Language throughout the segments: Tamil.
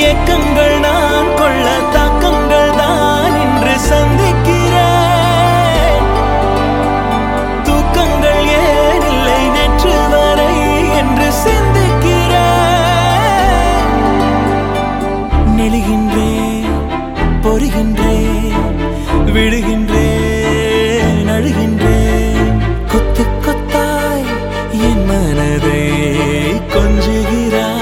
ஏக்கங்கள் நான் கொள்ள தாக்கங்கள் தான் இன்று சந்திக்கிறேன் தூக்கங்கள் ஏன் இல்லை நேற்று வரை என்று சிந்திக்கிறேன் நெழுகின்றேன் பொறுகின்றேன் விடுகின்றேன் அழுகின்றேன் கொத்து கொத்தாய் என் மனதை கொஞ்சுகிறாய்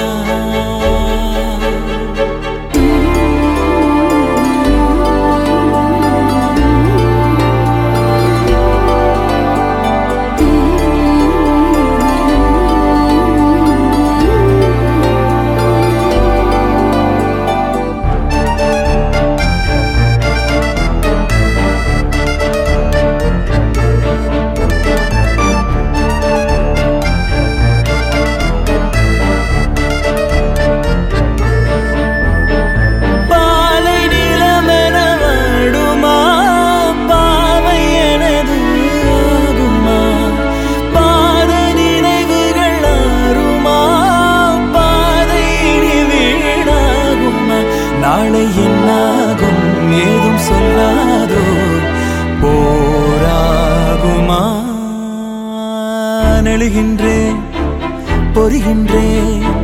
பாலை நிலமென வாடுமா பாவை எனது ஆகுமா பாத நினைவுகள் ஆறுமா பாதை இனி வீணாகுமா நாளை என்னாகும் ஏதும் சொல்லாதோ போராகுமா நெழுகின்றேன் பொறுகின்றேன்